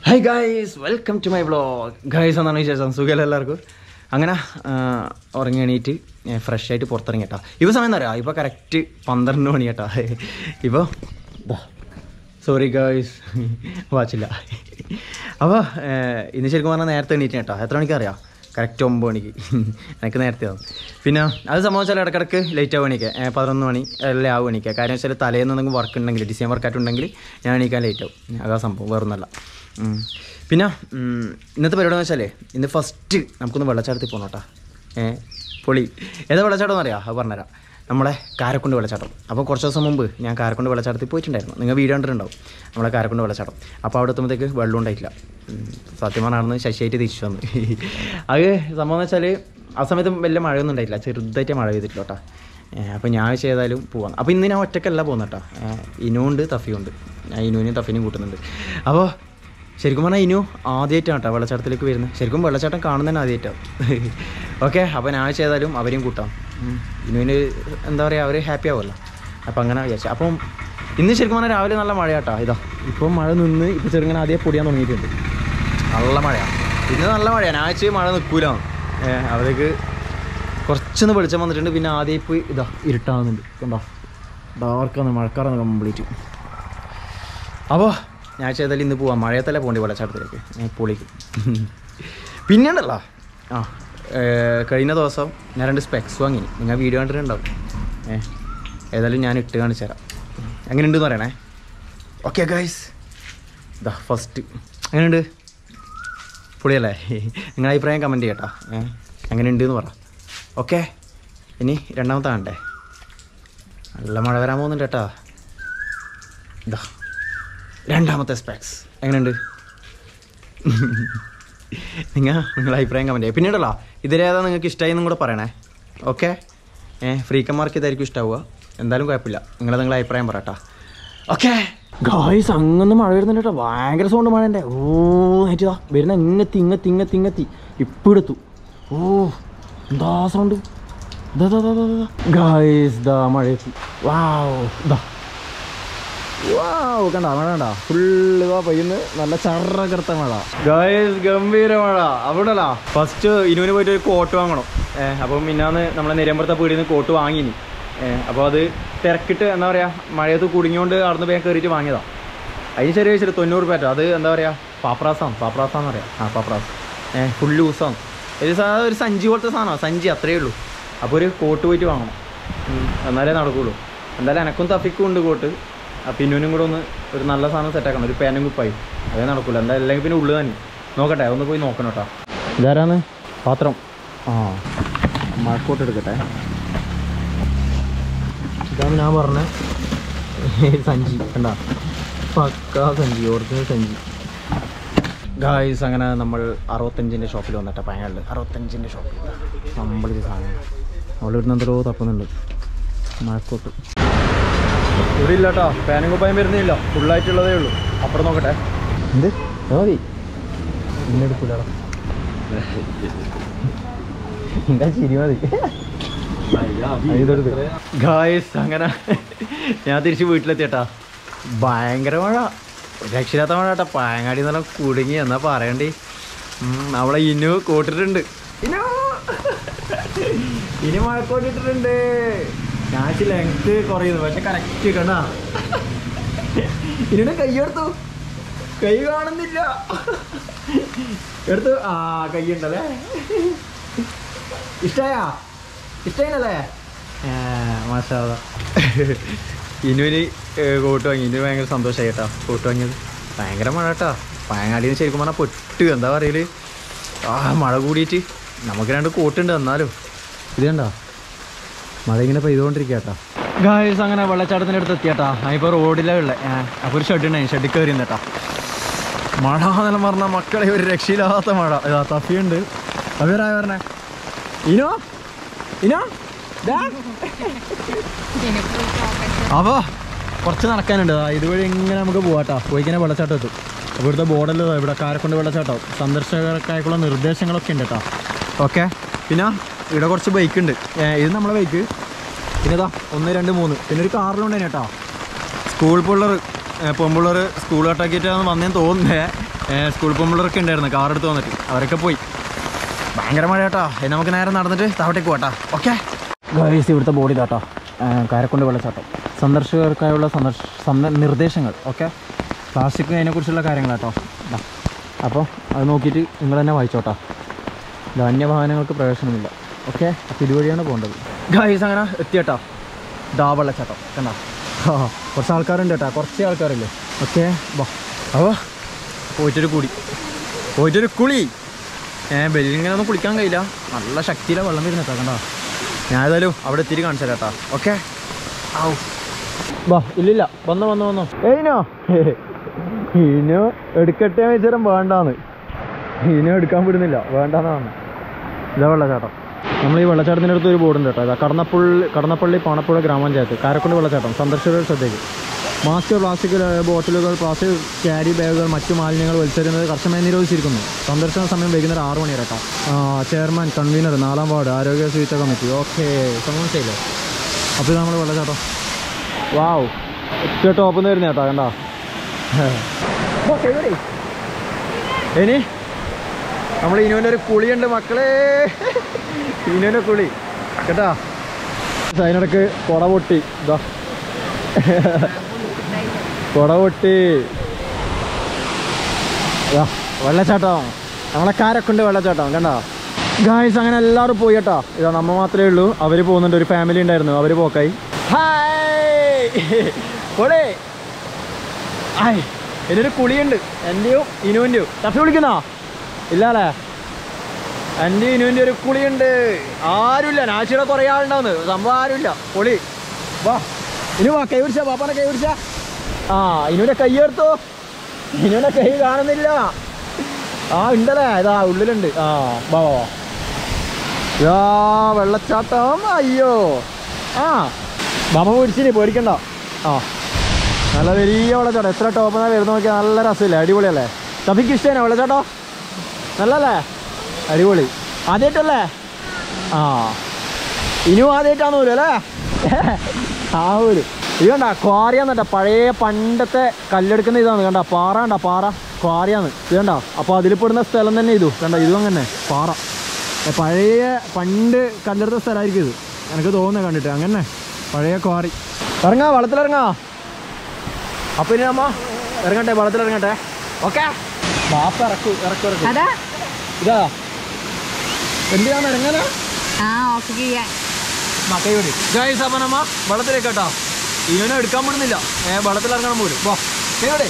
Hi guys welcome to my blog guys എന്നാണ് വിശേഷം സുഖമല്ല എല്ലാവർക്കും അങ്ങനെ ആ, ഉറങ്ങി എണീറ്റ് ഫ്രഷ് ആയിട്ട് പുറത്തിറങ്ങി കേട്ടോ ഇപ്പോൾ സമയം എന്താ പറയുക ഇപ്പോൾ കറക്റ്റ് പന്ത്രണ്ട് മണി കേട്ടോ ഇപ്പോൾ സോറി ഗൈസ് വാച്ചില്ല അപ്പോൾ ഇന്ന് ശരിക്കും പറഞ്ഞാൽ നേരത്തെ എണീറ്റ് കേട്ടോ എത്ര മണിക്ക് അറിയാം കറക്റ്റ് ഒമ്പത് മണിക്ക് എനിക്ക് നേരത്തെ ആവും പിന്നെ അത് സംഭവിച്ചാൽ ഇടക്കിടക്ക് ലേറ്റ് ആവും എണീക്കുക ഏ, പതിനൊന്ന് മണി എല്ലാം ആവും എണീക്കുക കാര്യം വെച്ചാൽ തലേന്ന് എന്തെങ്കിലും വർക്ക് ഉണ്ടെങ്കിൽ ഡിസൈൻ വർക്കായിട്ട് ഉണ്ടെങ്കിൽ ഞാൻ എണീക്കാൻ ലേറ്റ് ആവും അതാ സംഭവം വേറൊന്നല്ല ഉം. പിന്നെ ഉം, ഇന്നത്തെ പരിപാടി എന്ന് വെച്ചാലേ ഇന്ന് ഫസ്റ്റ് നമുക്കൊന്ന് വെള്ളച്ചാട്ടത്തിൽ പോകണം കേട്ടോ ഏ പൊളി ഏതാ വെള്ളച്ചാട്ടം എന്നറിയാം അത് പറഞ്ഞുതരാം നമ്മളെ കാരക്കുണ്ട് വെള്ളച്ചാട്ടം അപ്പോൾ കുറച്ച് ദിവസം മുമ്പ് ഞാൻ കാരക്കുണ്ട് വെള്ളച്ചാട്ടത്തിൽ പോയിട്ടുണ്ടായിരുന്നു നിങ്ങൾ വീഡിയോ കണ്ടിട്ടുണ്ടാവും നമ്മളെ കാരക്കുണ്ട് വെള്ളച്ചാട്ടം അപ്പോൾ അവിടെ എത്തുമ്പോഴത്തേക്ക് വെള്ളം ഉണ്ടായിട്ടില്ല ഉം, സത്യം പറഞ്ഞാൽ ശശിയായിട്ട് തിരിച്ചു വന്നു അത് സംഭവം എന്ന് വെച്ചാൽ ആ സമയത്ത് വലിയ മഴയൊന്നും ഉണ്ടായിട്ടില്ല ചെറുതായിട്ട് മഴ പെയ്തിട്ടില്ല കേട്ടോ അപ്പോൾ ഞാൻ ചെയ്താലും പോവാം അപ്പോൾ ഇന്ന് ഞാൻ ഒറ്റക്കല്ല പോകുന്നത് കേട്ടോ ഇനുണ്ട് തഫിയുണ്ട് ഞാൻ ഇനുവിനെയും തഫിനെയും കൂട്ടുന്നുണ്ട് അപ്പോൾ ശരിക്കും പറഞ്ഞാൽ ഇനു ആദ്യമായിട്ടാണ് കേട്ടോ വെള്ളച്ചാട്ടത്തിലേക്ക് വരുന്നത് ശരിക്കും വെള്ളച്ചാട്ടം കാണുന്നതന്നെ ആദ്യമായിട്ടാണ് ഓക്കെ അപ്പോൾ ഞാൻ ചെയ്താലും അവരെയും കൂട്ടാം ഉം. ഇനുവിന് എന്താ പറയുക അവർ ഹാപ്പി ആവുമല്ലോ അപ്പോൾ അങ്ങനെ വിചാരിച്ചു അപ്പം ഇന്ന് ശരിക്കും പറഞ്ഞാൽ രാവിലെ നല്ല മഴ കേട്ടോ ഇതാ ഇപ്പം മഴ നിന്ന് ഇപ്പോൾ ചെറുങ്ങനെ ആദ്യം പൊടിയാൻ തുടങ്ങിയിട്ടുണ്ട് നല്ല മഴയാണ് ഇന്ന് നല്ല മഴയാണ് ആഴ്ച മഴ നിൽക്കൂല അവിടേക്ക് കുറച്ചൊന്ന് വെളിച്ചം വന്നിട്ടുണ്ട് പിന്നെ ആദ്യം പോയി ഇതാ ഇരുട്ടാവുന്നുണ്ട് കണ്ടോ ഡാർക്കാണ് മഴക്കാറാണ് കംപ്ലീറ്റ് അപ്പോൾ ഞാൻ ചെയ്താൽ ഇന്ന് പോവാം മഴയത്തല്ലേ പോകേണ്ടി വെള്ളച്ചാട്ടത്തിലേക്ക് ഏ, പൊളിക്ക് പിന്നെ ഉണ്ടല്ലോ ആ ഏ, കഴിഞ്ഞ ദിവസം ഞാൻ രണ്ട് സ്പെക്സ് വാങ്ങി നിങ്ങൾ വീഡിയോ കണ്ടിട്ടുണ്ടാവും ഏ ഏതായാലും ഞാൻ ഇട്ട് കാണിച്ചു തരാം എങ്ങനെയുണ്ടെന്ന് പറയണേ ഓക്കെ ഗൈസ് ഇതാ ഫസ്റ്റ് എങ്ങനെയുണ്ട് പൊളിയല്ലേ നിങ്ങളുടെ അഭിപ്രായം കമൻറ്റ് ചെയ്യട്ടോ ഏ എങ്ങനെയുണ്ട് എന്ന് പറ ഓക്കെ ഇനി രണ്ടാമത്തെ കാണണ്ടേ നല്ല മഴ വരാൻ പോകുന്നുണ്ട് കേട്ടാ ഇതാ രണ്ടാമത്തെ സ്പെക്സ് എങ്ങനെയുണ്ട് നിങ്ങൾ നിങ്ങളുടെ അഭിപ്രായം കമൻറ്റ് ചെയ്യുക പിന്നീടല്ലോ ഇതിലേതാ നിങ്ങൾക്ക് ഇഷ്ടമായി എന്നും കൂടെ പറയണേ ഓക്കെ ഏ ഫ്രീക്കന്മാർക്ക് ഇതായിരിക്കും ഇഷ്ടമാവുക എന്തായാലും കുഴപ്പമില്ല നിങ്ങൾ നിങ്ങളുടെ അഭിപ്രായം പറയട്ടാ ഓക്കെ ഗായ്സ് അങ്ങനെ മഴ വരുന്നുണ്ട് കേട്ടോ ഭയങ്കര സൗണ്ട് മഴ ഓ നേറ്റിതാ വരുന്ന ഇങ്ങത്തി ഇങ്ങത്തി ഇങ്ങത്തി ഇങ്ങത്തി ഇപ്പം എടുത്തു ഓ എന്താ സൗണ്ട് ഗായ്സ് ദാ മഴ എത്തി വാവ് ദാ വാവ് കണ്ട മഴ കണ്ട ഫുള്ള് ഇതാ പയ്യുന്ന് നല്ല ചറ കറുത്ത മഴ ഗായ്സ് ഗംഭീര മഴ അവിടെല്ല ഫസ്റ്റ് ഇനുവിന് പോയിട്ട് ഒരു കോട്ട് വാങ്ങണം ഏഹ് അപ്പം മിന്നാന്ന് നമ്മളെ നിരമ്പുറത്തെ പീടിയിൽ നിന്ന് കോട്ട് വാങ്ങിനി ഏഹ് അപ്പോൾ അത് തിരക്കിട്ട് എന്താ പറയുക മഴയത്ത് കുടുങ്ങിയോണ്ട് അവിടുന്ന് വേഗം കയറിയിട്ട് വാങ്ങിയതാ അതിന് ചെറിയ വെച്ചിട്ട് തൊണ്ണൂറ് രൂപ അത് എന്താ പറയുക പാപ്രാസാണ് പാപ്രാസാന്ന് പറയാം ആ പാപ്രാസ് ഏഹ് ഫുൾ ലൂസാണ് ഒരു സാ- ഒരു സഞ്ചി പോലത്തെ സാധനമാണ് സഞ്ചി അത്രയേ ഉള്ളൂ അപ്പോൾ ഒരു കോട്ട് പോയിട്ട് വാങ്ങണം ഉം, എന്നാലേ നടക്കുള്ളൂ എന്തായാലും എനക്കും തഫിക്കും ഉണ്ട് കോട്ട് ആ പിന്നുവിനും കൂടെ ഒന്ന് ഒരു നല്ല സാധനം സെറ്റാക്കണം ഒരു പേനും കുപ്പായി അതേ നടക്കൂല എന്താ അല്ലെങ്കിൽ പിന്നെ ഉള്ളു തന്നെ നോക്കട്ടെ ഒന്ന് പോയി നോക്കണം കേട്ടോ ഇതാരാന്ന് പാത്രം ആ മഴക്കോട്ട് എടുക്കട്ടെ ഇതാണ് ഞാൻ പറഞ്ഞ സഞ്ചി കണ്ട പക്കാ സഞ്ചി ഒറിജിനൽ സഞ്ചി ഗായ്സ് അങ്ങനെ നമ്മൾ അറുപത്തഞ്ചിൻ്റെ ഷോപ്പിൽ വന്നിട്ട് പയങ്ങളിൽ അറുപത്തഞ്ചിൻ്റെ ഷോപ്പിൽ നമ്മളിത് സാധനം അവളിവിടുന്ന് എന്തോ തപ്പുന്നുണ്ട് മഴക്കോട്ട് ഇവിടെ ഇല്ല കേട്ടോ പാനും കുപ്പായം വരുന്നില്ല ഫുള്ളായിട്ടുള്ളതേ ഉള്ളൂ അപ്പുറം നോക്കട്ടെ എന്ത് അത് മതി ഇന്നെടുക്കൂലോ എന്താ ചിരി മതി ഗായ്സ് അങ്ങനെ ഞാൻ തിരിച്ച് വീട്ടിലെത്തിയട്ടാ ഭയങ്കര മഴ രക്ഷിതാത്ത മഴ കേട്ടാ പായങ്ങാടി എന്ന് പറഞ്ഞാൽ കുടുങ്ങി എന്നാ പറയണ്ടേ ഉം, നമ്മളെ ഇനു കൂട്ടിട്ടുണ്ട് ഇനു ഇനി മഴ കൂട്ടിട്ടുണ്ട് ഞാൻ ലെങ്ത് കുറയുന്നു പക്ഷെ കറക്റ്റ് കണ്ടാ ഇനിയുടെ കൈ എടുത്തു കൈ കാണുന്നില്ല എടുത്തു ആ കൈ ഉണ്ടല്ലേ ഇഷ്ടായാ ഇഷ്ടമായില്ലേ മാഷാ ഇനുവിന് കോട്ട് വാങ്ങി ഇനു ഭയങ്കര സന്തോഷമായി കേട്ടോ കോട്ട് വാങ്ങിയത് ഭയങ്കര മഴ കേട്ടോ പയങ്ങാടിയിൽ നിന്ന് ശരിക്കും പറഞ്ഞാൽ പൊട്ട് എന്താ പറയല് ആ മഴ കൂടിയിട്ട് നമുക്ക് രണ്ട് കോട്ടുണ്ട് എന്നാലും ഇത് കണ്ടോ മഴ ഇങ്ങനെ പെയ്തുകൊണ്ടിരിക്കുക കേട്ടോ ഗായ്സ് അങ്ങനെ വെള്ളച്ചാട്ടത്തിൻ്റെ അടുത്ത് എത്തിയേട്ടാ ഇപ്പോൾ റോഡിലാണ് ഉള്ളത് അപ്പോൾ ഒരു ഷെഡ് ഉണ്ടായി ഷെഡിൽ കയറി കേട്ടാ മഴ എന്നെല്ലാം പറഞ്ഞാൽ മക്കളെ ഒരു രക്ഷയില്ലാത്ത മഴ ഇതാ തഫിയുണ്ട് അവരായ പറഞ്ഞേ ഇനോ ഇനോ ദാ. അപ്പോ കുറച്ച് നടക്കാനുണ്ട് ദാ ഇതുവഴി ഇങ്ങനെ നമുക്ക് പോവാട്ടോ പോയി കഴിഞ്ഞാൽ വെള്ളച്ചാട്ടം എത്തും അപ്പോൾ ഇവിടുത്തെ ബോർഡിൽ ഇവിടെ കാരക്കൊണ്ട് വെള്ളച്ചാട്ടം സന്ദർശകർക്കായിട്ടുള്ള നിർദ്ദേശങ്ങളൊക്കെ ഉണ്ട് കേട്ടോ ഓക്കെ പിന്നെ ഇവിടെ കുറച്ച് ബൈക്ക് ഉണ്ട് ഏ, ഇത് നമ്മളെ ബൈക്ക് പിന്നെ ഇതാ ഒന്ന് രണ്ട് മൂന്ന് പിന്നെ ഒരു കാറിലുണ്ട് കേട്ടോ സ്കൂൾ പിള്ളേർ പെൺപിള്ളേർ സ്കൂൾ കട്ടാക്കിയിട്ടാണ് വന്നേന്ന് തോന്നുന്നേ സ്കൂൾ പെമ്പിളറൊക്കെ ഉണ്ടായിരുന്നു കാർ എടുത്ത് വന്നിട്ട് അവരൊക്കെ പോയി ഭയങ്കര മഴ കേട്ടോ ഇനി നമുക്ക് നേരെ നടന്നിട്ട് താവട്ടേക്ക് പോട്ടാ ഓക്കെ ഗൈസ് ഇവിടുത്തെ ബോഡി ഇതാട്ടോ കാരക്കൊണ്ട് വെള്ളച്ചാട്ടം സന്ദർശകർക്കായുള്ള സന്ദർശ സന്ദ നിർദ്ദേശങ്ങൾ ഓക്കെ പ്ലാസ്റ്റിക് അതിനെക്കുറിച്ചുള്ള കാര്യങ്ങൾ കേട്ടോ ഇതാ അപ്പോൾ അത് നോക്കിയിട്ട് നിങ്ങൾ തന്നെ വായിച്ചോട്ടോ ഇത് അന്യവാഹനങ്ങൾക്ക് പ്രവേശനമില്ല ഓക്കെ അപ്പോൾ ഇതുവഴിയാണ് പോകേണ്ടത് ഗൈസ് അങ്ങനെ എത്തിയട്ടോ ദാ വെള്ളച്ചാട്ടം കണ്ടോ ആ കുറച്ച് ആൾക്കാരുണ്ട് കേട്ടോ കുറച്ച് ആൾക്കാരില്ലേ ഓക്കെ വാ അപ്പോൾ പോയിട്ടൊരു കുടി പോയിട്ടൊരു കുളി ഏഹ് ബലിങ്ങനെ ഒന്നും കുളിക്കാൻ കഴിയില്ല നല്ല ശക്തിയിലെ വെള്ളം വരുന്ന കേട്ടോ കണ്ടോ ഞാൻ ഏതായാലും അവിടെ എത്തിയിട്ട് കാണിച്ചു തരാം കേട്ടോ ഓക്കെ ആവു വാ ഇല്ലില്ല വന്നോ വന്നോ വന്നോ ഏനോ ഇനോ എടുക്കട്ടെ വെച്ചാലും വേണ്ടാന്ന് ഇനോ എടുക്കാൻ വിടുന്നില്ല വേണ്ടാന്നാണ് ഇതാ വെള്ളച്ചാട്ടം നമ്മൾ ഈ വെള്ളച്ചാട്ടത്തിൻ്റെ അടുത്ത് ഒരു ബോർഡുണ്ട് കേട്ടോ ഇതാ കടന്നപ്പള്ളി കടന്നപ്പള്ളി പാണപ്പുഴ ഗ്രാമപഞ്ചായത്ത് കാരക്കുണ്ട് വെള്ളച്ചാട്ടം സന്ദർശകരുടെ ശ്രദ്ധയ്ക്ക് മാസ്ക് പ്ലാസ്റ്റിക് ബോട്ടിലുകൾ പ്ലാസ്റ്റിക് ക്യാരി ബാഗുകൾ മറ്റു മാലിന്യങ്ങൾ വലിച്ചെറിയുന്നത് കർശനമായി നിരോധിച്ചിരിക്കുന്നു സന്ദർശന സമയം വൈകുന്നേരം ആറ് മണി വരെ കേട്ടോ ആ, ചെയർമാൻ കൺവീനർ നാലാം വാർഡ് ആരോഗ്യ ശുചിത്വ കമ്മിറ്റി ഓക്കെ മനസ്സിലായില്ലേ അപ്പോൾ ഇത് നമ്മൾ വെള്ളച്ചാട്ടം വാവ് ഒറ്റ ടോപ്പ് നിന്ന് വരുന്ന കേട്ടോ കണ്ടോ ഓക്കെ ഇനി നമ്മൾ ഇനുവിൻ്റെ ഒരു കുളിയുണ്ട് മക്കളെ ഇനുവിൻ്റെ കുളി കേട്ടാ അതിനിടക്ക് കുട പൊട്ടി ഇതാ കുട പൊട്ടി ഇതാ വെള്ളച്ചാട്ടം നമ്മളെ കാരക്കുണ്ട് വെള്ളച്ചാട്ടം കണ്ടോ ഗായ്സ് അങ്ങനെ എല്ലാവരും പോയി കേട്ടോ ഇതാ നമ്മ മാത്രമേ ഉള്ളൂ അവർ പോകുന്നുണ്ട് ഒരു ഫാമിലി ഉണ്ടായിരുന്നു അവർ പോക്കായി ഹായ് പോടേ ആയ് ഇതിനൊരു കുളിയുണ്ട് എൻ്റെയും ഇനുവിൻ്റെയും തപ്പി വിളിക്കുന്നോ ഇല്ലാലേ എൻ്റെ ഇനുവിൻ്റെ ഒരു കുളിയുണ്ട് ആരുമില്ല നാച്ചിയുടെ കുറേ ആളുണ്ടാവുന്നു സംഭവം ആരുമില്ല പൊളി വാ ഇനു വാ കൈ പിടിച്ചാ പാപ്പാനെ കൈ പിടിച്ചാ ആ ഇനുവിൻ്റെ കൈ എടുത്തോ ഇനുവിൻ്റെ കൈ കാണുന്നില്ല ആ ഉണ്ടല്ലേ ഇതാ ഉള്ളിലുണ്ട് ആ വാ വാ വാ. യാ വെള്ളച്ചാട്ടം അയ്യോ ആ മാമ പിടിച്ചിനി പേടിക്കണ്ട ആ നല്ല വലിയ വെള്ളച്ചാട്ടം എത്ര ടോപ്പ് വരുന്ന നോക്കിയാൽ നല്ല രസമില്ലേ അടിപൊളിയല്ലേ തപ്പിക്ക് ഇഷ്ടമാണ് വെള്ളച്ചാട്ടോ നല്ലല്ലേ അടിപൊളി ആദ്യമായിട്ടല്ലേ ആ ഇനിയും ആദ്യമായിട്ടാന്ന് പോലും അല്ലേ ആ പോലും ഇത് കണ്ട ക്വാറിയാന്ന് പഴയ പണ്ടത്തെ കല്ലെടുക്കുന്ന ഇതാണ് കണ്ട പാറ കണ്ട പാറ ക്വാറിയാന്ന് ഇത് കണ്ട അപ്പോൾ അതിൽ പെടുന്ന സ്ഥലം തന്നെ ഇതു കണ്ട ഇതും അങ്ങനെ പാറ ഏ, പഴയ പണ്ട് കല്ലെടുത്ത സ്ഥലമായിരിക്കും ഇത് എനിക്ക് തോന്നുന്നത് കണ്ടിട്ട് അങ്ങനെ പഴയ ക്വാറി ഇറങ്ങാ വെള്ളത്തിലിറങ്ങാ അപ്പൊ ഇനി അമ്മ ഇറങ്ങട്ടെ വെള്ളത്തിലിറങ്ങട്ടെ ഓക്കെ ബാപ്പ ഇറക്കൂ ഇറക്കൂ ഇറക്കൂ അതാ ഇതാ എന്തിനാണ് ഇറങ്ങാനാ ആ ഓക്കെ ചെയ്യാൻ കൈവിടി ഗൈസ് അപ്പൊ നമ്മ വെള്ളത്തിലേക്ക് കേട്ടോ ഇവനെ എടുക്കാൻ വിടുന്നില്ല ഏ വെള്ളത്തിൽ ഇറങ്ങണം പോലും വാ കൈവിടി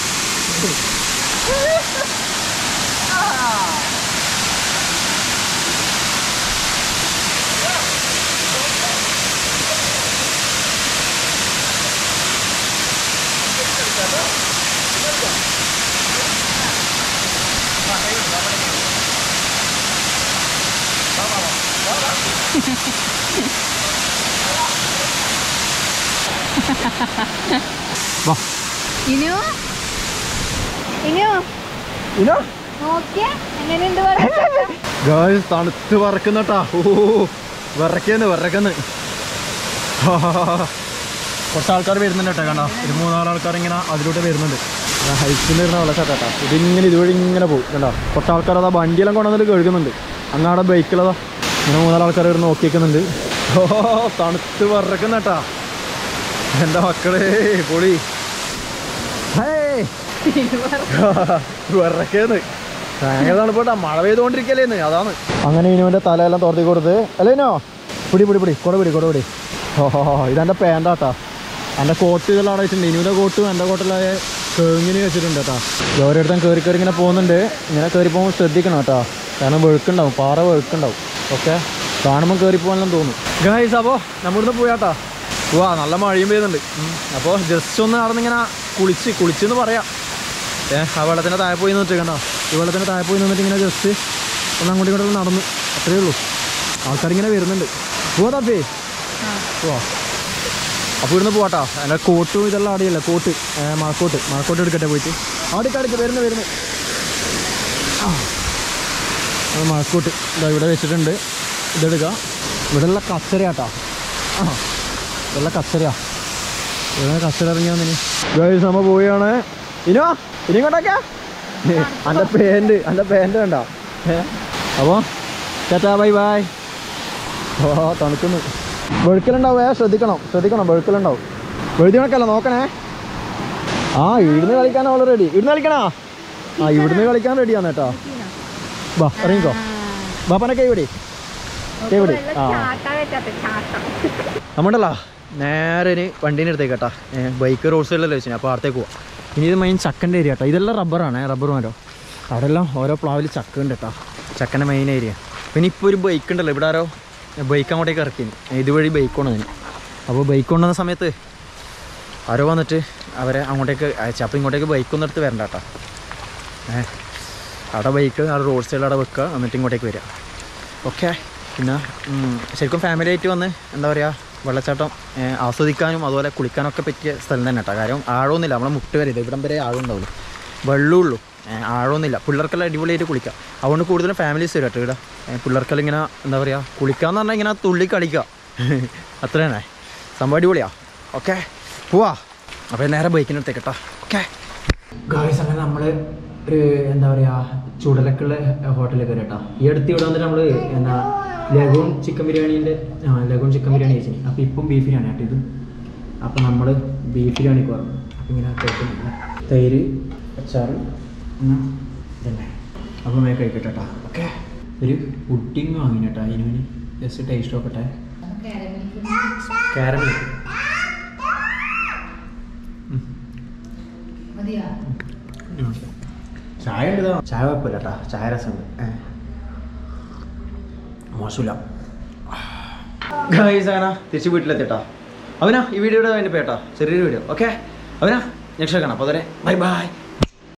വാ ഇനു ഇനു ഇനോ നോക്കിയേ എങ്ങനെയുണ്ട് വെള്ളച്ചാട്ടം? ഗൈസ് തണുത്ത് വറക്കുന്നട്ടാ ഓ വിറയ്ക്കുന്നു വിറയ്ക്കുന്നു കുറച്ച് ആൾക്കാർ വരുന്നുണ്ട് കേട്ടോ കണ്ടോ ഒരു മൂന്നാല് ആൾക്കാർ ഇങ്ങനെ അതിലൂടെ വരുന്നുണ്ട് ഹൈസ്കൂളിൽ വരുന്ന വെള്ളച്ചാട്ടാ ഇതിങ്ങനെ ഇതുവഴി ഇങ്ങനെ പോകും കണ്ടോ കുറച്ച് ആൾക്കാർ അതാ വണ്ടിയെല്ലാം കൊണ്ടുവന്നിട്ട് കഴുകുന്നുണ്ട് അങ്ങാടെ ബൈക്കിലതാ ഇങ്ങനെ മൂന്നാല് ആൾക്കാർ വരുന്ന നോക്കി നിൽക്കുന്നുണ്ട് ഓ തണുത്ത് വിറക്കുന്നട്ടാ എൻ്റെ മക്കളെ പൊളി ഹേയ് വിറക്കേന്ന് ഭയങ്കര തണുപ്പോട്ടാ മഴ പെയ്തുകൊണ്ടിരിക്കല്ലേന്ന് അതാണ് അങ്ങനെ ഇനുവിന്റെ തലയെല്ലാം തോർത്തി കൊടുത്ത് അല്ലേനോ പിടി പിടി പിടി കൊട പിടി കൊട പിടി ഓഹോ ഇതെന്റെ പാൻറ്റാട്ടാ എൻ്റെ കോട്ട് ഇതെല്ലാം അവിടെ വെച്ചിട്ടുണ്ട് ഇനുവിൻ്റെ കോട്ടും എൻ്റെ കോട്ടെല്ലാം കേങ്ങിന് വെച്ചിട്ടുണ്ട് കേട്ടോ ഓരോരുത്തരും കയറി കയറി ഇങ്ങനെ പോകുന്നുണ്ട് ഇങ്ങനെ കയറി പോകുമ്പോൾ ശ്രദ്ധിക്കണം കേട്ടോ കാരണം വെഴുക്കുണ്ടാവും പാറ വെഴുക്കുണ്ടാവും ഓക്കെ കാണുമ്പോൾ കയറി പോകാനെല്ലാം തോന്നും ഗൈസ് അപ്പോൾ നമ്മളിന്ന് പോയാട്ടാ വാ നല്ല മഴയും പെയ്യുന്നുണ്ട് അപ്പോൾ ജസ്റ്റ് ഒന്ന് നടന്നിങ്ങനെ കുളിച്ച് കുളിച്ചെന്ന് പറയാം ഏ ആ വെള്ളത്തിൻ്റെ താഴെ പോയി നിന്നിട്ട് കണ്ടോ ഈ വെള്ളത്തിൻ്റെ താഴെ പോയി നിന്നിട്ട് ഇങ്ങനെ ജസ്റ്റ് ഒന്ന് അങ്ങോട്ടും ഇങ്ങോട്ടും നടന്നു അത്രയേ ഉള്ളൂ ആൾക്കാരിങ്ങനെ വരുന്നുണ്ട് പോവാ തപ്പേ പോവാ അപ്പോൾ ഇവിടുന്ന് പോവാട്ടോ എൻ്റെ കോട്ടും ഇതെല്ലാം അടിയല്ലേ കോട്ട് ഏ, മഴക്കോട്ട് മഴക്കോട്ട് എടുക്കട്ടെ പോയിട്ട് അവിടെ അടുത്ത് വരുന്നു വരുന്നു ആ അത് മഴക്കോട്ട് ഇതാ ഇവിടെ വെച്ചിട്ടുണ്ട് ഇതെടുക്കുക ഇവിടെയുള്ള കച്ചരയാട്ടോ ആ ഇതെല്ലാം കച്ചരയാ ഇവിടെ കച്ചര ഇറങ്ങി വന്നിനി ഗൈസ് നമ്മ പോവുകയാണ് ഇനോ ഇനി ഇങ്ങോട്ടൊക്കെ അന്റെ പാൻറ് അന്റെ പാൻറ് കണ്ട അപ്പോൾ ചേട്ടാ ബൈ ബൈ ഓ തണുക്കുന്നു വെളുക്കലുണ്ടാവേ ശ്രദ്ധിക്കണം ശ്രദ്ധിക്കണം വെളുക്കലുണ്ടാവും വെളുതി കണക്കല്ല നോക്കണേ ആ ഇവിടുന്ന് കളിക്കാൻ അവള് റെഡി ഇവിടുന്ന് കളിക്കണാ ആ ഇവിടുന്ന് കളിക്കാൻ റെഡിയാണ് കേട്ടോ ബാ ഇറങ്ങിക്കോ ബാപ്പനെ കൈവിടി കൈവിടി ആ ചാട്ടാ വെച്ചാത്ത ചാട്ടം നമ്മണ്ടല്ലോ നേരെ ഇനി വണ്ടീൻ്റെ അടുത്തേക്ക് കേട്ടാ ബൈക്ക് റോഡ് സൈഡിലല്ലേ വെച്ചിന് അപ്പോൾ അടുത്തേക്ക് പോവാം ഇനി ഇത് മെയിൻ ചക്കൻ്റെ ഏരിയ കേട്ടോ ഇതെല്ലാം റബ്ബറാണ് റബ്ബർ മരോ അവിടെല്ലാം ഓരോ പ്ലാവിൽ ചക്ക ഉണ്ട് കേട്ടോ ചക്കൻ്റെ മെയിൻ ഏരിയ പിന്നെ ഇപ്പോൾ ഒരു ബൈക്ക് ഉണ്ടല്ലോ ഇവിടെ ആരോ ബൈക്ക് അങ്ങോട്ടേക്ക് ഇറക്കി ഇതുവഴി ബൈക്ക് കൊണ്ടുവന്നു അപ്പോൾ ബൈക്ക് കൊണ്ടുവന്ന സമയത്ത് ആരോ വന്നിട്ട് അവരെ അങ്ങോട്ടേക്ക് അയച്ചു അപ്പോൾ ഇങ്ങോട്ടേക്ക് ബൈക്കൊന്നും എടുത്ത് വരണ്ട കേട്ടോ ഏ അവിടെ ബൈക്ക് അവിടെ റോഡ് സൈഡിൽ അവിടെ വെക്കുക എന്നിട്ട് ഇങ്ങോട്ടേക്ക് വരിക ഓക്കെ പിന്നെ ഉം, ശരിക്കും ഫാമിലി ആയിട്ട് വന്ന് എന്താ പറയുക വെള്ളച്ചാട്ടം ഏ, ആസ്വദിക്കാനും അതുപോലെ കുളിക്കാനൊക്കെ പറ്റിയ സ്ഥലം തന്നെ കേട്ടോ കാര്യം ആഴമൊന്നുമില്ല നമ്മളെ മുട്ട് വരെ ഇത് ഇവിടം വരെ ആഴം ഉണ്ടാവില്ല വെള്ളമുള്ളൂ ആഴമൊന്നുമില്ല പിള്ളേർക്കെല്ലാം അടിപൊളിയായിട്ട് കുളിക്കാം അതുകൊണ്ട് കൂടുതലും ഫാമിലീസ് വരും കേട്ടോ ഇവിടെ ഏ, പിള്ളേർക്കെല്ലാം ഇങ്ങനെ എന്താ പറയുക കുളിക്കാന്ന് പറഞ്ഞാൽ ഇങ്ങനെ തുള്ളി കളിക്കുക അത്ര തന്നെ സംഭവം അടിപൊളിയാ ഓക്കെ പോവാ അപ്പോൾ നേരെ ബൈക്കിനടുത്തേക്ക് കേട്ടോ ഓക്കെ ഗായ്സ് അങ്ങനെ നമ്മൾ ഒരു എന്താ പറയുക ചുടലക്കുള്ള ഹോട്ടലിൽ കയറി കേട്ടോ ഈ അടുത്ത് ഇവിടെ വന്നിട്ട് നമ്മൾ എന്താ ലഗൂൺ ചിക്കൻ ബിരിയാണീൻ്റെ ആ ലഗൂൺ ചിക്കൻ ബിരിയാണി കഴിച്ചിന് അപ്പോൾ ഇപ്പം ബീഫ് ബിരിയാണി കേട്ടോ ഇത് അപ്പോൾ നമ്മൾ ബീഫ് ബിരിയാണിക്ക് പറഞ്ഞു അപ്പോൾ ഇങ്ങനെ കഴിക്കുന്നുണ്ട് തൈര് അച്ചാറ് എന്നാ ഇതന്നെ അപ്പോൾ മേ കഴിക്കട്ടെ കേട്ടോ ഓക്കെ ഒരു പുഡിങ് വാങ്ങിന് കേട്ടോ അതിന് ജസ്റ്റ് ടേസ്റ്റ് നോക്കട്ടെ കാരമൽ ചായ ഉണ്ട് ചായ കുഴപ്പമില്ല കേട്ടാ ചായ രസമുണ്ട് ഏ. മോശമില്ല ഗൈസ് അങ്ങനെ തിരിച്ച് വീട്ടിലെത്തിട്ടാ അവനാ ഈ വീഡിയോയുടെ വേണ്ടി പേട്ടാ ചെറിയൊരു വീഡിയോ ഓക്കെ അവനാ നെക്സ്റ്റ് കാണാം അപ്പോൾ അതുവരെ ബൈ ബൈ